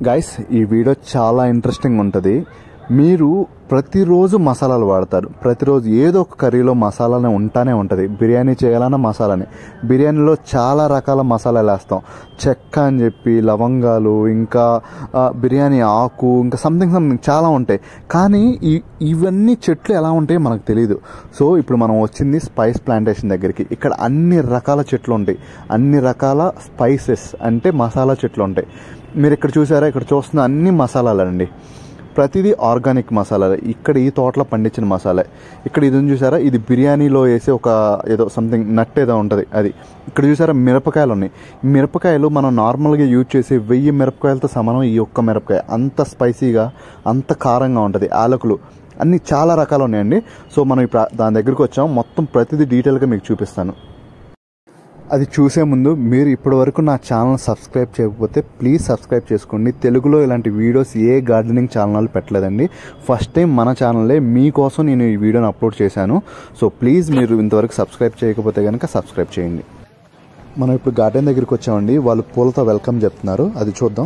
Guys ఈ video చాలా interesting ఉంటుంది మీరు ప్రతిరోజు మసాలాలు వాడతారు ప్రతిరోజు ఏదో ఒక కర్రీలో మసాలానే ఉంటానే ఉంటుంది బిర్యానీ చేయాలన్నా మసాలానే బిర్యానీలో చాలా రకాల మసాలాలు వేస్తాం చెక్క అని చెప్పి లవంగాలు ఇంకా ఆ, బిర్యానీ ఆకు ఇంకా సంథింగ్ సంథింగ్ చాలా ఉంటాయి కానీ ఈ ఇవన్నీ చెట్లు ఎలా ఉంటాయో మనకు తెలియదు సో ఇప్పుడు మనం వచ్చింది స్పైస్ ప్లాంటేషన్ దగ్గరికి ఇక్కడ అన్ని రకాల చెట్లు ఉంటాయి అన్ని రకాల స్పైసెస్ అంటే మసాలా చెట్లు ఉంటాయి మీరు ఇక్కడ చూసారా ఇక్కడ చూస్తున్న అన్ని మసాలాలండి ప్రతిదీ ఆర్గానిక్ మసాలాలే ఇక్కడ ఈ తోటలో పండించిన మసాలే ఇక్కడ ఇది ఉంది చూసారా ఇది బిర్యానీలో వేసే ఒక ఏదో సంథింగ్ నట్ ఏదో ఉంటుంది అది ఇక్కడ చూసారా మిరపకాయలు ఉన్నాయి ఈ మిరపకాయలు మనం నార్మల్గా యూజ్ చేసే వెయ్యి మిరపకాయలతో సమానం ఈ ఒక్క మిరపకాయ అంత స్పైసీగా అంత కారంగా ఉంటుంది యాలకులు అన్ని చాలా రకాలు ఉన్నాయండి సో మనం ఇప్పుడు దాని దగ్గరికి వచ్చాం మొత్తం ప్రతిదీ డీటెయిల్గా మీకు చూపిస్తాను అది చూసే ముందు మీరు ఇప్పటి వరకు నా ఛానల్ సబ్స్క్రైబ్ చేయకపోతే ప్లీజ్ సబ్స్క్రైబ్ చేసుకోండి తెలుగులో ఇలాంటి వీడియోస్ ఏ గార్డెనింగ్ ఛానల్ పెట్టలేదండి ఫస్ట్ టైం మన ఛానల్లే మీకోసం నేను ఈ వీడియోని అప్లోడ్ చేశాను సో ప్లీజ్ మీరు ఇంతవరకు సబ్స్క్రైబ్ చేయకపోతే కనుక సబ్స్క్రైబ్ చేయండి మనం ఇప్పుడు గార్డెన్ దగ్గరికి వచ్చామండి వాళ్ళు పూలతో వెల్కమ్ చెప్తున్నారు అది చూద్దాం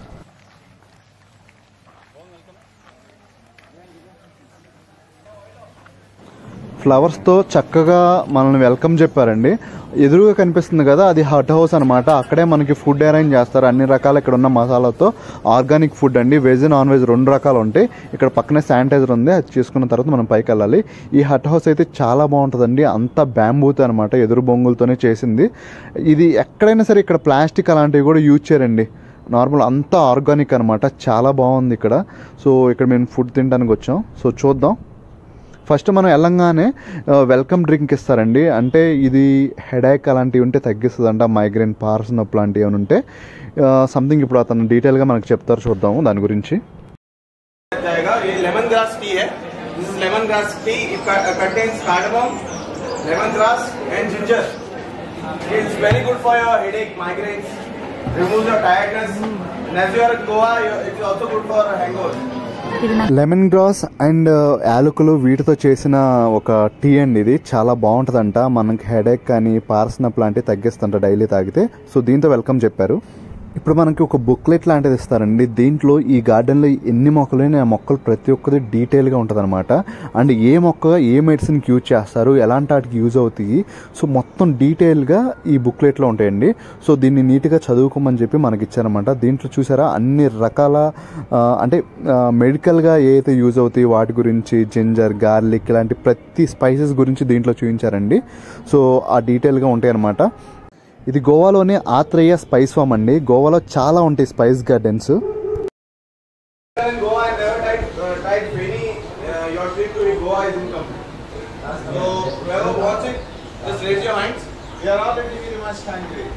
ఫ్లవర్స్తో చక్కగా మనల్ని వెల్కమ్ చెప్పారండి ఎదురుగా కనిపిస్తుంది కదా అది హట్ హౌస్ అనమాట అక్కడే మనకి ఫుడ్ అరేంజ్ చేస్తారు అన్ని రకాల ఇక్కడ ఉన్న మసాలాతో ఆర్గానిక్ ఫుడ్ అండి వెజ్ నాన్ వెజ్ రెండు రకాలు ఉంటాయి ఇక్కడ పక్కనే శానిటైజర్ ఉంది అది చేసుకున్న తర్వాత మనం పైకి వెళ్ళాలి ఈ హట్ హౌస్ అయితే చాలా బాగుంటుందండి అంతా బ్యాంబూతో అనమాట ఎదురు బొంగులతోనే చేసింది ఇది ఎక్కడైనా సరే ఇక్కడ ప్లాస్టిక్ అలాంటివి కూడా యూజ్ చేయరండి నార్మల్ అంతా ఆర్గానిక్ అనమాట చాలా బాగుంది ఇక్కడ సో ఇక్కడ మేము ఫుడ్ తినడానికి వచ్చాం సో చూద్దాం ఫస్ట్ మనం వెళ్ళంగానే వెల్కమ్ డ్రింక్ ఇస్తారండి అంటే ఇది హెడేక్ అలాంటివి ఉంటే తగ్గిస్తుందంట మైగ్రేన్ పార్స్ నొప్పి లాంటివి ఏమైనా ఉంటే సంథింగ్ ఇప్పుడు అతను డీటెయిల్గా మనకు చెప్తారు చూద్దాము దాని గురించి जाएगा ये लेमन ग्रास टी है this is lemon grass tea it contains cardamom lemon grass and ginger it's very good for your headache migraines removes your tiredness and as you are in goa you- it's also good for hangover lemon grass and యాలకులు వీటితో చేసిన ఒక tea అండి ఇది చాలా బాగుంటుందంట మనకి headache కానీ పార్సనప్ లాంటివి తగ్గిస్తుంట డైలీ తాగితే సో దీంతో వెల్కమ్ చెప్పారు ఇప్పుడు మనకి ఒక బుక్లెట్ లాంటిది ఇస్తారండి దీంట్లో ఈ గార్డెన్లో ఎన్ని మొక్కలు ఉన్నాయి, ఆ మొక్కలు ప్రతి ఒక్కది డీటెయిల్గా ఉంటుంది అనమాట అండ్ ఏ మొక్క ఏ మెడిసిన్కి యూజ్ చేస్తారు ఎలాంటి వాటికి యూజ్ అవుతాయి సో మొత్తం డీటెయిల్గా ఈ బుక్లెట్లో ఉంటాయండి సో దీన్ని నీట్గా చదువుకోమని చెప్పి మనకి ఇచ్చారనమాట దీంట్లో చూసారా అన్ని రకాల ఆ, అంటే మెడికల్గా ఏ అయితే యూజ్ అవుతాయి వాటి గురించి జింజర్ గార్లిక్ ఇలాంటి ప్రతి స్పైసెస్ గురించి దీంట్లో చూపించారండి సో ఆ డీటెయిల్గా ఉంటాయి అనమాట ఇది గోవాలోని ఆత్రేయ స్పైస్ ఫామ్ అండి గోవాలో చాలా ఉంటాయి spice gardens in goa and never tried uh, tried Feni, uh, your trip to goa is incomplete so whoever watching just raise your hands we are all very much hungry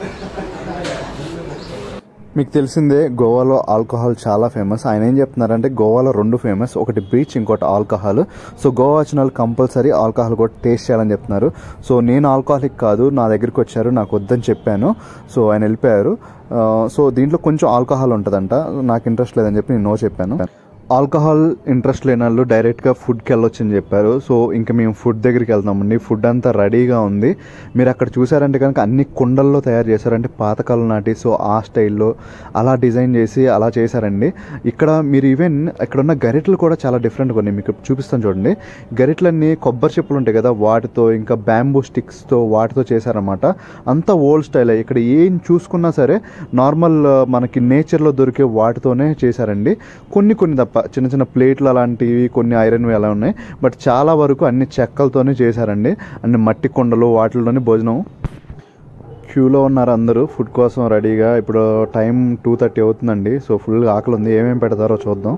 మీకు తెలిసిందే గోవాలో alcohol చాలా famous ఆయన ఏం చెప్తున్నారంటే గోవాలో రెండు famous ఒకటి బీచ్ ఇంకోటి ఆల్కహాల్ సో గోవా వచ్చిన వాళ్ళు కంపల్సరీ ఆల్కహాల్ కూడా టేస్ట్ చేయాలని చెప్తున్నారు సో నేను ఆల్కహాలిక్ కాదు నా దగ్గరికి వచ్చారు నాకు వద్దని చెప్పాను సో ఆయన వెళ్ళిపోయారు ఆ, సో దీంట్లో కొంచెం ఆల్కహాల్ ఉంటుందంట నాకు ఇంట్రెస్ట్ లేదని చెప్పి నేను నో చెప్పాను ఆల్కహాల్ ఇంట్రెస్ట్ లేని వాళ్ళు డైరెక్ట్గా ఫుడ్కి వెళ్ళొచ్చు అని చెప్పారు సో ఇంకా మేము ఫుడ్ దగ్గరికి వెళ్తామండి ఫుడ్ అంతా రెడీగా ఉంది మీరు అక్కడ చూసారంటే కనుక అన్ని కుండల్లో తయారు చేశారంటే పాతకాలం నాటి సో ఆ స్టైల్లో అలా డిజైన్ చేసి అలా చేశారండి ఇక్కడ మీరు ఈవెన్ ఇక్కడ ఉన్న గరిటలు కూడా చాలా డిఫరెంట్గా ఉన్నాయి మీకు చూపిస్తాను చూడండి గరిటలన్నీ కొబ్బరి చెప్పులు ఉంటాయి కదా వాటితో ఇంకా బ్యాంబూ స్టిక్స్తో వాటితో చేశారన్నమాట అంతా ఓల్డ్ స్టైల్ ఇక్కడ ఏం చూసుకున్నా సరే నార్మల్ మనకి నేచర్లో దొరికే వాటితోనే చేశారండి కొన్ని కొన్ని తప్ప చిన్న చిన్న ప్లేట్లు అలాంటివి కొన్ని ఐరన్వి అలా ఉన్నాయి బట్ చాలా వరకు అన్ని చెక్కలతోనే చేశారండి అన్ని మట్టి కొండలు వాటిల్లోనే భోజనం క్యూలో ఉన్నారు అందరూ ఫుడ్ కోసం రెడీగా ఇప్పుడు టైం టూ థర్టీ అవుతుందండి సో ఫుల్ ఆకలి ఉంది ఏమేమి పెడతారో చూద్దాం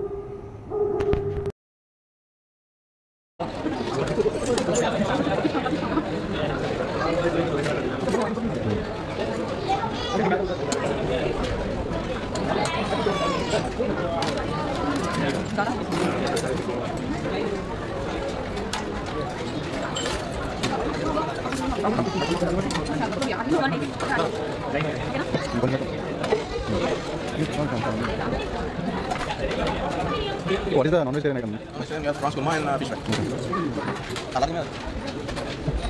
What is the non-vegetarian item? Mustang, yes, prawns kurma and uh, fish fry. Salad में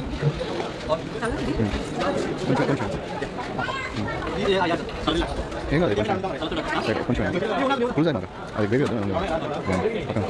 కొంచెం కొంచెం ये आ जा ఏం కాదు కొంచెం సరే, కొంచెం పులుసు అయినా అది గ్రేవీ వద్దు పక్కన.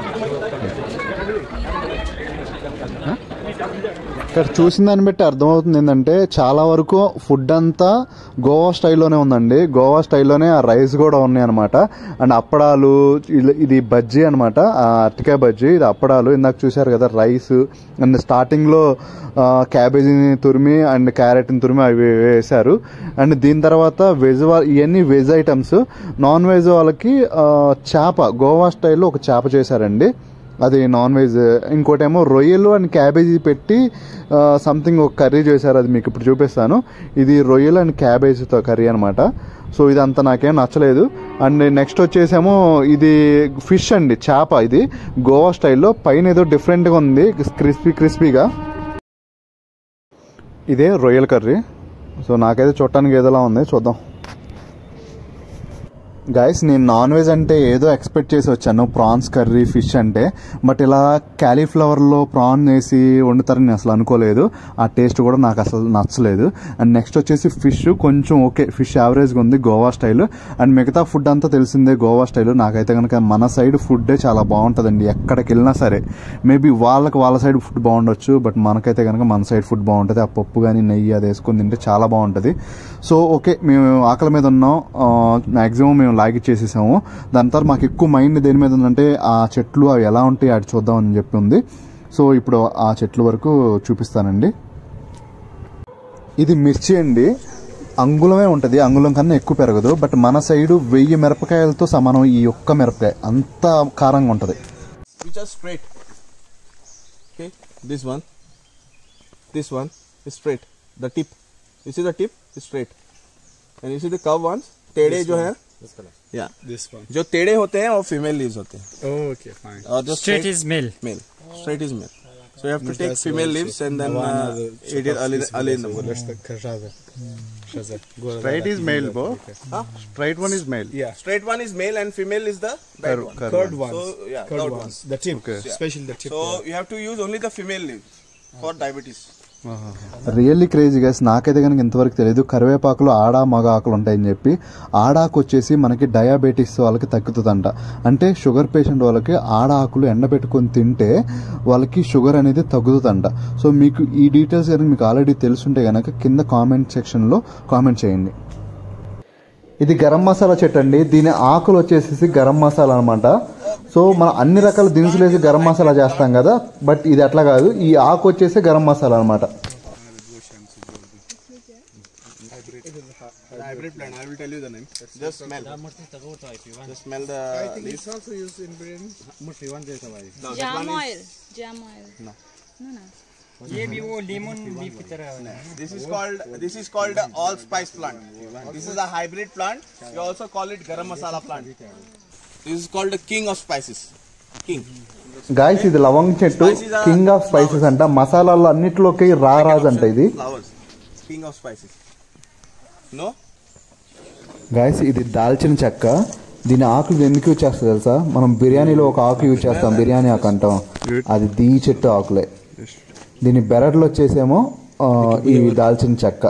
ఆ? ఇక్కడ చూసిన దాన్ని బట్టి అర్థమవుతుంది ఏంటంటే చాలా వరకు ఫుడ్ అంతా గోవా స్టైల్లోనే ఉందండి గోవా స్టైల్లోనే ఆ రైస్ కూడా ఉన్నాయి అనమాట అండ్ అప్పడాలు ఇల్- ఇది బజ్జీ అనమాట అరటికాయ బజ్జీ ఇది అప్పడాలు ఇందాక చూశారు కదా రైస్ అండ్ స్టార్టింగ్లో క్యాబేజీని తురిమి అండ్ క్యారెట్ని తురిమి అవి వేశారు అండ్ దీని తర్వాత వెజ్ వా- ఇవన్నీ వెజ్ ఐటమ్స్ నాన్ వెజ్ వాళ్ళకి ఆ, చేప గోవా స్టైల్లో ఒక చేప చేశారండి అది నాన్ వెజ్ ఇంకోటేమో రొయ్యలు అండ్ క్యాబేజీ పెట్టి సంథింగ్ ఒక కర్రీ చేశారు అది మీకు ఇప్పుడు చూపిస్తాను ఇది రొయ్యలు అండ్ క్యాబేజీతో కర్రీ అనమాట సో ఇదంతా నాకేం నచ్చలేదు అండ్ నెక్స్ట్ వచ్చేసేమో ఇది ఫిష్ అండి చేప ఇది గోవా స్టైల్లో పైన ఏదో డిఫరెంట్గా ఉంది క్రిస్పీ క్రిస్పీగా ఇదే రొయ్యల కర్రీ సో నాకైతే చూడటానికి ఏదోలా ఉంది చూద్దాం గైస్ నేను నాన్ వెజ్ అంటే ఏదో ఎక్స్పెక్ట్ చేసి వచ్చాను ప్రాన్స్ కర్రీ ఫిష్ అంటే బట్ ఇలా క్యాలీఫ్లవర్లో ప్రాన్ వేసి వండుతారని నేను అసలు అనుకోలేదు ఆ టేస్ట్ కూడా నాకు అసలు నచ్చలేదు అండ్ నెక్స్ట్ వచ్చేసి ఫిష్ కొంచెం ఓకే ఫిష్ యావరేజ్గా ఉంది గోవా స్టైల్ అండ్ మిగతా ఫుడ్ అంతా తెలిసిందే గోవా స్టైల్ నాకైతే కనుక మన సైడ్ ఫుడ్డే చాలా బాగుంటుందండి ఎక్కడికి వెళ్ళినా సరే మేబీ వాళ్ళకి వాళ్ళ సైడ్ ఫుడ్ బాగుండొచ్చు బట్ మనకైతే కనుక మన సైడ్ ఫుడ్ బాగుంటుంది ఆ పప్పు కానీ నెయ్యి అది వేసుకొని తింటే చాలా బాగుంటుంది సో ఓకే మేము ఆకలి మీద ఉన్నాం మ్యాక్సిమం మేము లాగిచ్చేసేసాము దాని తర్వాత మాకు ఎక్కువ మైండ్ దేని మీద ఉందంటే ఆ చెట్లు అవి ఎలా ఉంటాయి అది చూద్దామని చెప్పి ఉంది సో ఇప్పుడు ఆ చెట్ల వరకు చూపిస్తానండి ఇది మిర్చి అండి అంగుళమే ఉంటుంది అంగుళం కన్నా ఎక్కువ పెరగదు బట్ మన సైడు వెయ్యి మిరపకాయలతో సమానం ఈ ఒక్క మిరపకాయ అంత కారంగా ఉంటుంది which are straight. Okay, this one, this one is straight. The tip, you see the tip is straight, and you see the curve ones, टेढ़े जो है, yeah, This one. जो टेढ़े होते हैं वो फीमेल लीव्स होते हैं, Oh, okay, fine. और जो Straight is male. male, straight is male. So you have to But take that's female also leaves and then one uh, of the it is early, early in the morning. That's the Kazaza. Kazaza. Go Straight is male, bro. Okay. Straight one is male Yeah. Straight one is male and female is the bad one. Curved ones. So yeah, Curved curved ones. The tip. Especially the tip. So yeah. you have to use only the female leaves for diabetes. Really crazy guys నాకైతే కనుక ఇంతవరకు తెలియదు కరివేపాకులో ఆడ మగ ఆకులు ఉంటాయని చెప్పి ఆడాకు వచ్చేసి మనకి డయాబెటీస్ వాళ్ళకి తగ్గుతుందంట అంటే షుగర్ పేషెంట్ వాళ్ళకి ఆడ ఆకులు ఎండబెట్టుకొని తింటే వాళ్ళకి షుగర్ అనేది తగ్గుతుందంట సో మీకు ఈ డీటెయిల్స్ కనుక మీకు ఆల్రెడీ తెలుసుంటే కనుక కింద కామెంట్ సెక్షన్లో కామెంట్ చేయండి ఇది గరం మసాలా చెట్టు అండి దీని ఆకులు వచ్చేసి గరం మసాలా అనమాట సో మనం అన్ని రకాల దినుసులు వేసి గరం మసాలా చేస్తాం కదా బట్ ఇది అట్లా కాదు ఈ ఆకు వచ్చేసి గరం మసాలా అనమాట The hybrid plant, I will tell you the name. Just smell. Just smell the leaves. also used in biryani. No, that Jam one is- oil. Jam oil. No. No, no. ये भी वो लेमन लीफ की तरह है This is called this is called a allspice plant. This is a hybrid plant. You also call it garam masala plant. This is called the king of spices. King. Guys ఇది లవంగ చెట్టు king of spices అంట మసాలాల్లో అన్నిటిలోకి రా రాజు అంట ఇది Flowers. King of spices. No? Guys ఇది దాల్చిన చెక్క దీని ఆకులు ఎందుకు యూజ్ చేస్తుంది తెలుసా మనం బిర్యానీలో ఒక ఆకు యూజ్ చేస్తాం బిర్యానీ ఆకు అంటాం అది దీ చెట్టు ఆకులే దీని బెరడ్లు వచ్చేసేమో ఆ, ఈ దాల్చిన చెక్క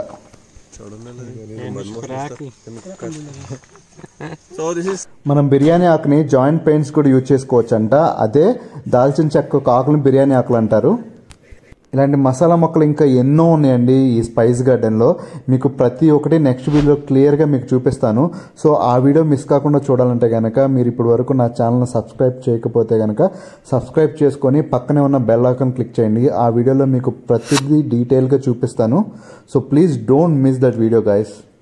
So this is మనం బిర్యానీ ఆకుని జాయింట్ పెయింట్స్ కూడా యూజ్ చేసుకోవచ్చు అంట అదే దాల్చిన చెక్క ఒక ఆకుని బిర్యానీ ఆకులు అంటారు ఇలాంటి మసాలా మొక్కలు ఇంకా ఎన్నో ఉన్నాయండి ఈ స్పైస్ గార్డెన్లో మీకు ప్రతి ఒక్కటి నెక్స్ట్ వీడియో క్లియర్గా మీకు చూపిస్తాను సో ఆ వీడియో మిస్ కాకుండా చూడాలంటే కనుక మీరు ఇప్పటి వరకు నా ఛానల్ని సబ్స్క్రైబ్ చేయకపోతే కనుక సబ్స్క్రైబ్ చేసుకొని పక్కనే ఉన్న బెల్ ఐకాన్ క్లిక్ చేయండి ఆ వీడియోలో మీకు ప్రతిదీ డీటెయిల్గా చూపిస్తాను so please don't miss that video guys